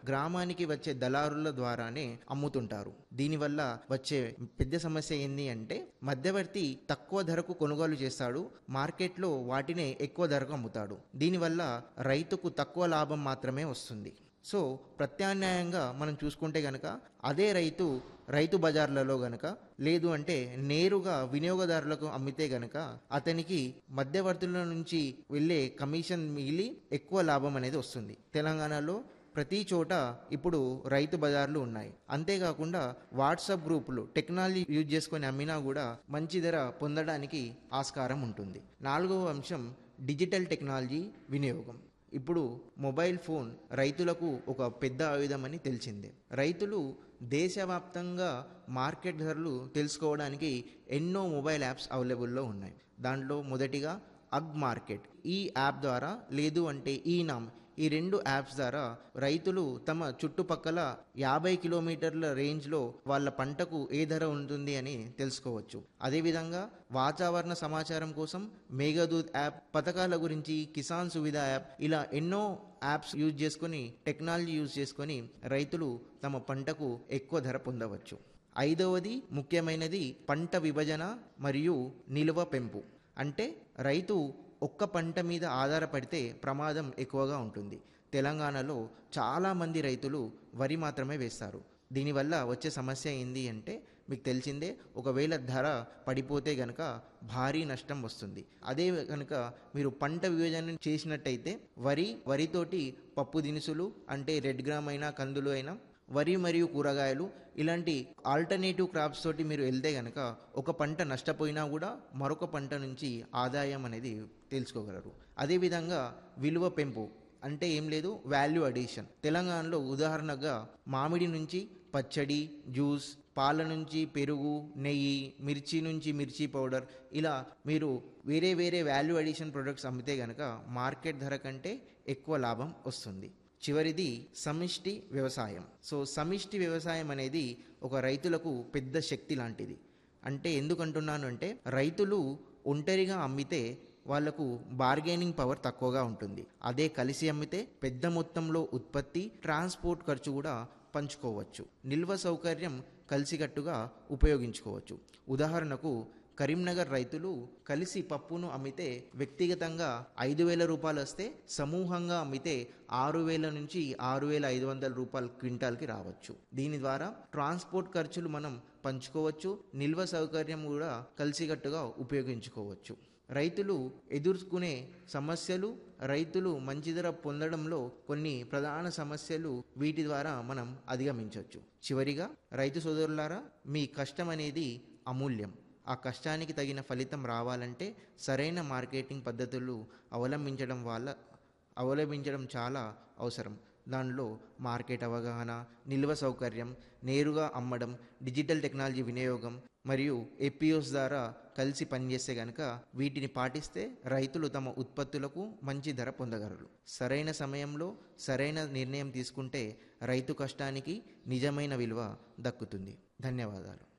గ్రామానికి వచ్చే దళారుల ద్వారానే అమ్ముతుంటారు దీనివల్ల వచ్చే పెద్ద సమస్య ఏంది అంటే మధ్యవర్తి తక్కువ ధరకు కొనుగోలు చేస్తాడు మార్కెట్లో వాటినే ఎక్కువ ధరకు అమ్ముతాడు దీనివల్ల రైతుకు తక్కువ లాభం మాత్రమే వస్తుంది సో ప్రత్యామ్నాయంగా మనం చూసుకుంటే గనక అదే రైతు రైతు బజార్లలో గనక లేదు అంటే నేరుగా వినియోగదారులకు అమ్మితే గనక అతనికి మధ్యవర్తుల నుంచి వెళ్ళే కమిషన్ మిగిలి ఎక్కువ లాభం అనేది వస్తుంది తెలంగాణలో ప్రతి చోట ఇప్పుడు రైతు బజార్లు ఉన్నాయి అంతేకాకుండా వాట్సాప్ గ్రూపులు టెక్నాలజీ యూజ్ చేసుకొని అమ్మినా కూడా మంచి ధర పొందడానికి ఆస్కారం ఉంటుంది నాలుగవ అంశం డిజిటల్ టెక్నాలజీ వినియోగం ఇప్పుడు మొబైల్ ఫోన్ రైతులకు ఒక పెద్ద ఆయుధమని తెలిసిందే రైతులు దేశవ్యాప్తంగా మార్కెట్ ధరలు తెలుసుకోవడానికి ఎన్నో మొబైల్ యాప్స్ అవైలబుల్లో ఉన్నాయి దాంట్లో మొదటిగా అగ్ మార్కెట్ ఈ యాప్ ద్వారా లేదు అంటే ఈ నామ్ ఈ రెండు యాప్స్ ద్వారా రైతులు తమ చుట్టుపక్కల యాభై కిలోమీటర్ల రేంజ్లో వాళ్ళ పంటకు ఏ ధర ఉంటుంది అని తెలుసుకోవచ్చు అదేవిధంగా వాతావరణ సమాచారం కోసం మేఘదూత్ యాప్ పథకాల గురించి కిసాన్ సువిధ యాప్ ఇలా ఎన్నో యాప్స్ యూజ్ చేసుకొని టెక్నాలజీ యూజ్ చేసుకొని రైతులు తమ పంటకు ఎక్కువ ధర పొందవచ్చు ఐదవది ముఖ్యమైనది పంట విభజన మరియు నిల్వ పెంపు అంటే రైతు ఒక్క పంట మీద ఆధారపడితే ప్రమాదం ఎక్కువగా ఉంటుంది తెలంగాణలో చాలామంది రైతులు వరి మాత్రమే వేస్తారు దీనివల్ల వచ్చే సమస్య ఏంది అంటే మీకు తెలిసిందే ఒకవేళ ధర పడిపోతే గనక భారీ నష్టం వస్తుంది అదే కనుక మీరు పంట విభజన చేసినట్టయితే వరి వరితోటి పప్పు దినుసులు అంటే రెడ్ గ్రామ్ అయినా కందులు అయినా వరి మరియు కూరగాయలు ఇలాంటి ఆల్టర్నేటివ్ క్రాప్స్ తోటి మీరు వెళ్తే గనక ఒక పంట నష్టపోయినా కూడా మరొక పంట నుంచి ఆదాయం అనేది తెలుసుకోగలరు అదేవిధంగా విలువ పెంపు అంటే ఏం లేదు వాల్యూ అడిషన్ తెలంగాణలో ఉదాహరణగా మామిడి నుంచి పచ్చడి జ్యూస్ పాల నుంచి పెరుగు నెయ్యి మిర్చి నుంచి మిర్చి పౌడర్ ఇలా మీరు వేరే వేరే వాల్యూ అడిషన్ ప్రొడక్ట్స్ అమ్మితే గనక మార్కెట్ ధర కంటే ఎక్కువ లాభం వస్తుంది చివరిది సమిష్టి వ్యవసాయం సో సమిష్టి వ్యవసాయం అనేది ఒక రైతులకు పెద్ద శక్తి లాంటిది అంటే ఎందుకంటున్నాను అంటే రైతులు ఒంటరిగా అమ్మితే వాళ్లకు బార్గెనింగ్ పవర్ తక్కువగా ఉంటుంది అదే కలిసి అమ్మితే పెద్ద మొత్తంలో ఉత్పత్తి ట్రాన్స్పోర్ట్ ఖర్చు కూడా పంచుకోవచ్చు నిల్వ సౌకర్యం కలిసికట్టుగా ఉపయోగించుకోవచ్చు ఉదాహరణకు కరీంనగర్ రైతులు కలిసి పప్పును అమ్మితే వ్యక్తిగతంగా ఐదు వేల రూపాయలు వస్తే సమూహంగా అమ్మితే ఆరు వేల నుంచి ఆరు వేల ఐదు వందల రూపాయల క్వింటాల్కి రావచ్చు దీని ద్వారా ట్రాన్స్పోర్ట్ ఖర్చులు మనం పంచుకోవచ్చు నిల్వ సౌకర్యం కూడా కలిసికట్టుగా ఉపయోగించుకోవచ్చు రైతులు ఎదుర్కొనే సమస్యలు రైతులు మంచి ధర పొందడంలో కొన్ని ప్రధాన సమస్యలు వీటి ద్వారా మనం అధిగమించవచ్చు చివరిగా రైతు సోదరులారా మీ కష్టం అనేది అమూల్యం ఆ కష్టానికి తగిన ఫలితం రావాలంటే సరైన మార్కెటింగ్ పద్ధతులు అవలంబించడం వల్ల అవలంబించడం చాలా అవసరం దానిలో మార్కెట్ అవగాహన నిల్వ సౌకర్యం నేరుగా అమ్మడం డిజిటల్ టెక్నాలజీ వినియోగం మరియు ఎపిఓస్ ద్వారా కలిసి పనిచేస్తే కనుక వీటిని పాటిస్తే రైతులు తమ ఉత్పత్తులకు మంచి ధర పొందగలరు సరైన సమయంలో సరైన నిర్ణయం తీసుకుంటే రైతు కష్టానికి నిజమైన విలువ దక్కుతుంది ధన్యవాదాలు